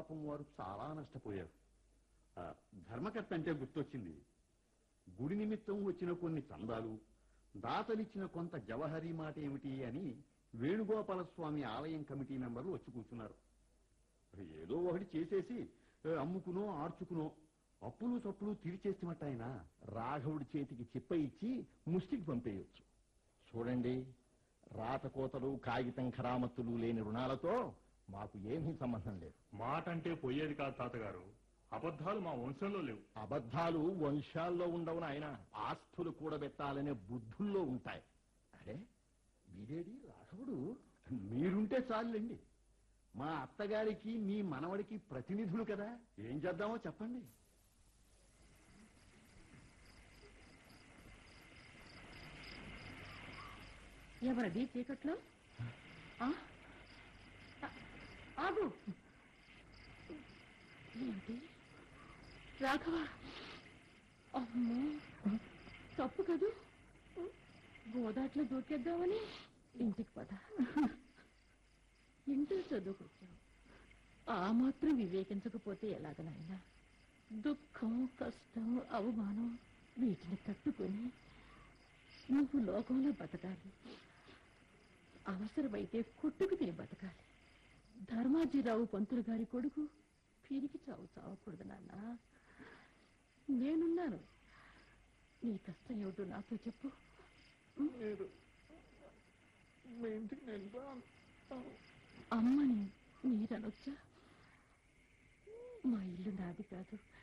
పాపం వారు చాలా నష్టపోయారు ఆ, ధర్మకర్త అంటే గుర్తొచ్చింది గుడి నిమిత్తం వచ్చిన కొన్ని చందాలు దాతలిచ్చిన కొంత జవహరీ మాట ఏమిటి అని వేణుగోపాల స్వామి ఆలయం కమిటీ మెంబర్లు వచ్చి కూర్చున్నారు ఏదో ఒకటి చేసేసి ఏ, అమ్ముకునో ఆర్చుకునో అప్పులు తప్పులు తీర్చేస్తున్నట్టు ఆయన రాఘవుడి చేతికి చిప్ప ఇచ్చి ముష్టికి పంపేయొచ్చు చూడండి రాతకోతలు కాగితం ఖరామత్తులు లేని రుణాలతో మాకు ఏమీ సంబంధం లేదు మాట అంటే పోయేది కాదు తాతగారు అబద్ధాలు మా వంశంలో లేవు అబద్ధాలు వంశాల్లో ఉండవు ఆయన ఆస్తులు కూడబెట్టాలనే బుద్ధుల్లో ఉంటాయి అరే వీడేడి రాఘవుడు మీరుంటే చాలండి మా అత్తగారికి మీ మనవడికి ప్రతినిధులు కదా ఏం చేద్దామో చెప్పండి ఎవరది చీకట్లో ఆ? ఆ- ఆగు ఏంటి రాఘవ అమ్మో తప్పు కదూ గోదాట్లో దూకేద్దామని ఇంటికి పద ఇంటర్ చదువుకొచ్చావు ఆ మాత్రం వివేకించకపోతే ఎలాగ నాయనా దుఃఖం కష్టం అవమానం వీటిని తట్టుకొని నువ్వు లోకంలో బతకాలి అవసరమైతే కొట్టుకు తిని బతకాలి ధర్మాజీరావు పంతులు గారి కొడుకు పిరికి చావు చావకూడదు నాన్న నేనున్నాను నీ కష్టం ఏమిటో నాతో చెప్పు మీరు మీ ఇంటికి నేను రాను. అమ్మని మీరనొచ్చా మా ఇల్లు నాది కాదు